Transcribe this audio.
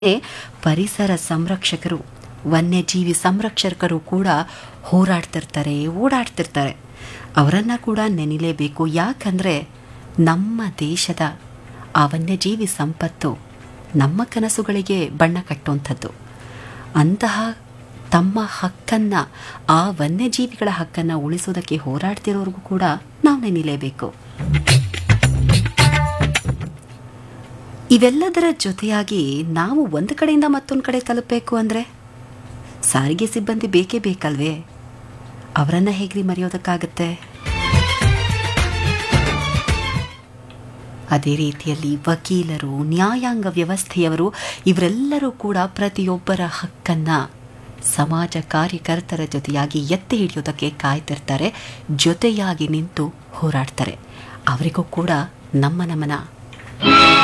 ಪರಿಸರ ಸಂರಕ್ಷಕರು ವನ್ಯಜೀವಿ ಸಂರಕ್ಷಕರು ಕೂಡ ಹೋರಾಡ್ತಿರ್ತಾರೆ ಓಡಾಡ್ತಿರ್ತಾರೆ ಅವರನ್ನು ಕೂಡ ನೆನಿಲೇಬೇಕು ಯಾಕಂದರೆ ನಮ್ಮ ದೇಶದ ಆ ವನ್ಯಜೀವಿ ಸಂಪತ್ತು ನಮ್ಮ ಕನಸುಗಳಿಗೆ ಬಣ್ಣ ಕಟ್ಟುವಂಥದ್ದು ಅಂತಹ ತಮ್ಮ ಹಕ್ಕನ್ನು ಆ ವನ್ಯಜೀವಿಗಳ ಹಕ್ಕನ್ನು ಉಳಿಸೋದಕ್ಕೆ ಹೋರಾಡ್ತಿರೋರಿಗೂ ಕೂಡ ನಾವು ನೆನಿಲೇಬೇಕು ಇವೆಲ್ಲದರ ಜೊತೆಯಾಗಿ ನಾವು ಒಂದು ಕಡೆಯಿಂದ ಮತ್ತೊಂದು ಕಡೆ ತಲುಪಬೇಕು ಅಂದರೆ ಸಾರಿಗೆ ಸಿಬ್ಬಂದಿ ಬೇಕೇ ಬೇಕಲ್ವೇ ಅವರನ್ನು ಹೇಗ್ರಿ ಮರೆಯೋದಕ್ಕಾಗತ್ತೆ ಅದೇ ರೀತಿಯಲ್ಲಿ ವಕೀಲರು ನ್ಯಾಯಾಂಗ ವ್ಯವಸ್ಥೆಯವರು ಇವರೆಲ್ಲರೂ ಕೂಡ ಪ್ರತಿಯೊಬ್ಬರ ಹಕ್ಕನ್ನ ಸಮಾಜ ಕಾರ್ಯಕರ್ತರ ಜೊತೆಯಾಗಿ ಎತ್ತಿ ಹಿಡಿಯೋದಕ್ಕೆ ಕಾಯ್ತಿರ್ತಾರೆ ಜೊತೆಯಾಗಿ ನಿಂತು ಹೋರಾಡ್ತಾರೆ ಅವರಿಗೂ ಕೂಡ ನಮ್ಮ ನಮನ